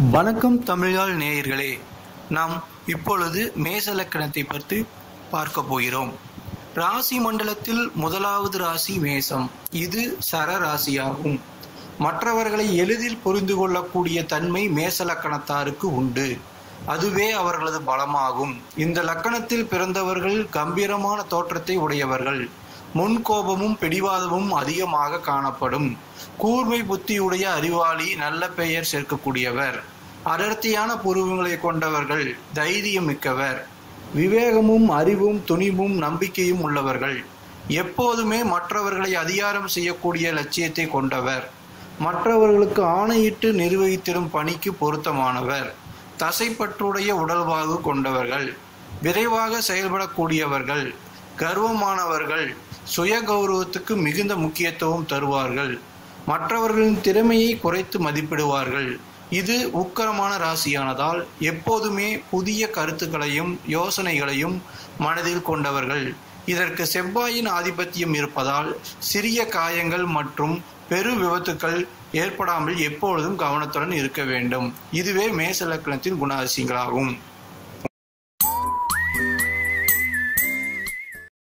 வணக்கம் தமிழால் நேயர்களே நாம் இப்பொழுது மேச லக்கணத்தை பற்றி பார்க்க போகிறோம் ராசி மண்டலத்தில் முதலாவது ராசி மேசம் இது சர ராசியாகும் மற்றவர்களை எளிதில் புரிந்து கொள்ளக்கூடிய தன்மை மேச லக்கணத்தாருக்கு உண்டு அதுவே அவர்களது பலமாகும் இந்த லக்கணத்தில் பிறந்தவர்கள் கம்பீரமான தோற்றத்தை உடையவர்கள் முன்கோபமும் பிடிவாதமும் அதிகமாக காணப்படும் கூர்மை புத்தியுடைய அறிவாளி நல்ல பெயர் சேர்க்கக்கூடியவர் அடர்த்தியான புருவங்களை கொண்டவர்கள் தைரியம் மிக்கவர் விவேகமும் அறிவும் துணிவும் நம்பிக்கையும் உள்ளவர்கள் எப்போதுமே மற்றவர்களை அதிகாரம் செய்யக்கூடிய லட்சியத்தை கொண்டவர் மற்றவர்களுக்கு ஆணையிட்டு நிர்வகித்திடும் பணிக்கு பொருத்தமானவர் தசைப்பற்றுடைய உடல்வாகு கொண்டவர்கள் விரைவாக செயல்படக்கூடியவர்கள் கர்வமானவர்கள் சுய கௌரவத்துக்கு மிகுந்த முக்கியத்துவம் தருவார்கள் மற்றவர்களின் திறமையை குறைத்து மதிப்பிடுவார்கள் இது உக்கரமான ராசியானதால் எப்போதுமே புதிய கருத்துக்களையும் யோசனைகளையும் மனதில் கொண்டவர்கள் இதற்கு செவ்வாயின் ஆதிபத்தியம் இருப்பதால் சிறிய காயங்கள் மற்றும் பெரு விபத்துக்கள் ஏற்படாமல் எப்பொழுதும் கவனத்துடன் இருக்க வேண்டும் இதுவே மேச லக்கணத்தின் குணாதிசயங்களாகும்